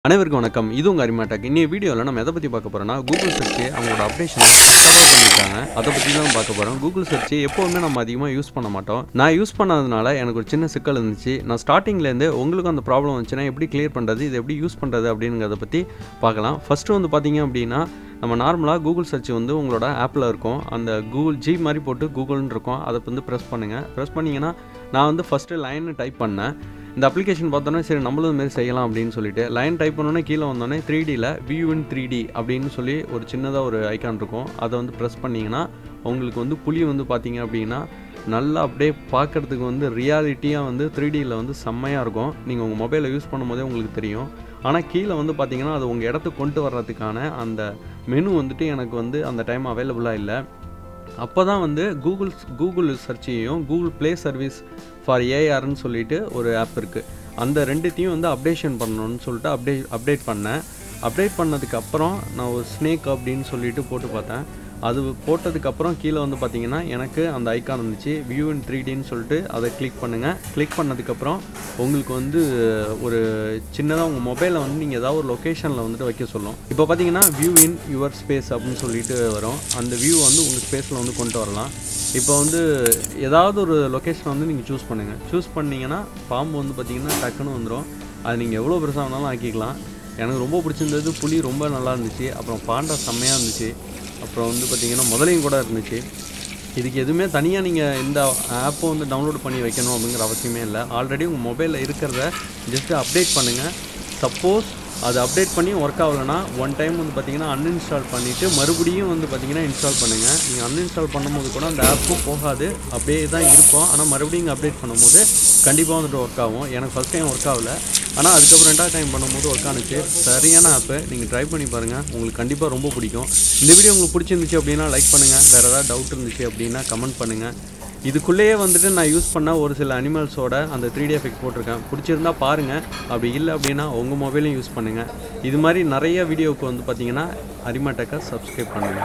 அனைவருக்கும் வணக்கம் இது உங்கள் அரிமாட்டாக் இன்னைய வீடியோவில் நம்ம எதை பற்றி பார்க்க போகிறோம்னா கூகுள் சர்ச்சு அவங்களோட அப்டேஷனை பக்காவாக பண்ணியிருக்காங்க அதை பற்றி தான் பார்க்க போகிறோம் கூகுள் சர்ச்சு எப்போவுமே நம்ம அதிகமாக யூஸ் பண்ண மாட்டோம் நான் யூஸ் பண்ணாதனால எனக்கு ஒரு சின்ன சிக்கல் இருந்துச்சு நான் ஸ்டார்டிங்லேருந்து உங்களுக்கும் அந்த ப்ராப்ளம் வந்துச்சுன்னா எப்படி கிளியர் பண்ணுறது இது எப்படி யூஸ் பண்ணுறது அப்படிங்கிறத பற்றி பார்க்கலாம் ஃபஸ்ட்டு வந்து பார்த்தீங்க அப்படின்னா நம்ம நார்மலாக கூகுள் சர்ச் வந்து உங்களோட ஆப்பில் இருக்கும் அந்த கூகுள் ஜி மாதிரி போட்டு கூகுள்னு இருக்கும் அதை வந்து ப்ரெஸ் பண்ணுங்கள் ப்ரெஸ் பண்ணிங்கன்னா நான் வந்து ஃபஸ்ட்டு லைன் டைப் பண்ணேன் இந்த அப்ளிகேஷன் பார்த்தோன்னே சரி நம்மளும் இது மாதிரி செய்யலாம் அப்படின்னு சொல்லிட்டு லைன் டைப் பண்ணோன்னே கீழே வந்தோடனே த்ரீ டியில் வியூ இன் த்ரீ டி அப்படின்னு சொல்லி ஒரு சின்னதாக ஒரு ஐக்கான் இருக்கும் அதை வந்து ப்ரெஸ் பண்ணிங்கன்னா உங்களுக்கு வந்து புலி வந்து பார்த்தீங்க அப்படின்னா நல்லா அப்படியே பார்க்குறதுக்கு வந்து ரியாலிட்டியாக வந்து த்ரீ டியில் வந்து செம்மையாக இருக்கும் நீங்கள் உங்கள் மொபைலை யூஸ் பண்ணும்போதே உங்களுக்கு தெரியும் ஆனால் கீழே வந்து பார்த்தீங்கன்னா அது உங்கள் இடத்துக்கு கொண்டு வர்றதுக்கான அந்த மெனு வந்துட்டு எனக்கு வந்து அந்த டைம் அவைலபிளாக இல்லை அப்போ தான் வந்து கூகுள் கூகுள் சர்ச்சையும் கூகுள் ப்ளே சர்வீஸ் ஃபார் ஏஆர்னு சொல்லிட்டு ஒரு ஆப் இருக்குது அந்த ரெண்டுத்தையும் வந்து அப்டேஷன் பண்ணணும்னு சொல்லிட்டு அப்டேட் அப்டேட் பண்ணேன் அப்டேட் பண்ணதுக்கு அப்புறம் நான் ஒரு ஸ்னேக் அப்படின்னு சொல்லிட்டு போட்டு பார்த்தேன் அது போட்டதுக்கப்புறம் கீழே வந்து பார்த்தீங்கன்னா எனக்கு அந்த ஐக்கான் இருந்துச்சு வியூ இன் த்ரீ டின்னு சொல்லிட்டு அதை கிளிக் பண்ணுங்கள் கிளிக் பண்ணதுக்கப்புறம் உங்களுக்கு வந்து ஒரு சின்னதாக உங்கள் மொபைலில் வந்து நீங்கள் ஏதாவது ஒரு லொக்கேஷனில் வந்துட்டு வைக்க சொல்லும் இப்போ பார்த்தீங்கன்னா வியூ இன் யுவர் ஸ்பேஸ் அப்படின்னு சொல்லிட்டு வரும் அந்த வியூ வந்து உங்கள் ஸ்பேஸில் வந்து கொண்டு வரலாம் இப்போ வந்து ஏதாவது ஒரு லொக்கேஷனை வந்து நீங்கள் சூஸ் பண்ணுங்கள் சூஸ் பண்ணிங்கன்னா பாம்பு வந்து பார்த்தீங்கன்னா டக்குன்னு வந்துடும் அது நீங்கள் எவ்வளோ பெருசாக வேணாலும் ஆக்கிக்கலாம் எனக்கு ரொம்ப பிடிச்சிருந்தது புலி ரொம்ப நல்லா இருந்துச்சு அப்புறம் பாண்டா செம்மையாக இருந்துச்சு அப்புறம் வந்து பார்த்திங்கன்னா முதலையும் கூட இருந்துச்சு இதுக்கு எதுவுமே தனியாக நீங்கள் இந்த ஆப்பை வந்து டவுன்லோட் பண்ணி வைக்கணும் அப்படிங்கிற அவசியமே இல்லை ஆல்ரெடி உங்கள் மொபைலில் இருக்கிறத ஜஸ்ட்டு அப்டேட் பண்ணுங்கள் சப்போஸ் அது அப்டேட் பண்ணி ஒர்க் ஆகலைன்னா ஒன் டைம் வந்து பார்த்தீங்கன்னா அன்இன்ஸ்டால் பண்ணிவிட்டு மறுபடியும் வந்து பார்த்தீங்கன்னா இன்ஸ்டால் பண்ணுங்கள் நீங்கள் அன்இன்ஸ்டால் பண்ணும்போது கூட அந்த ஆப்பும் போகாது அப்படியே தான் இருக்கும் ஆனால் மறுபடியும் இங்கே அப்டேட் பண்ணும்போது கண்டிப்பாக வந்துட்டு ஒர்க் ஆகும் எனக்கு ஃபஸ்ட் டைம் ஒர்க் ஆகல ஆனால் அதுக்கப்புறம் ரெண்டாவது டைம் பண்ணும்போது ஒர்க் ஆனுச்சு சரியான ஆப்பு நீங்கள் ட்ரை பண்ணி பாருங்கள் உங்களுக்கு கண்டிப்பாக ரொம்ப பிடிக்கும் இந்த வீடியோ உங்களுக்கு பிடிச்சிருந்துச்சு அப்படின்னா லைக் பண்ணுங்கள் வேறு ஏதாவது டவுட் இருந்துச்சு அப்படின்னா கமெண்ட் பண்ணுங்கள் இதுக்குள்ளேயே வந்துட்டு நான் யூஸ் பண்ண ஒரு சில அனிமல்ஸோட அந்த த்ரீ டி எஃபெக்ட் போட்டிருக்கேன் பிடிச்சிருந்தா பாருங்கள் அப்படி இல்லை அப்படின்னா உங்கள் மொபைலையும் யூஸ் பண்ணுங்கள் இது மாதிரி நிறைய வீடியோவுக்கு வந்து பார்த்தீங்கன்னா அரிமாட்டக்கை சப்ஸ்கிரைப் பண்ணுங்கள்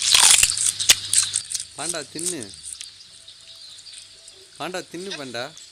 பாண்டா தின்னு பாண்டா தின்னு பாண்டா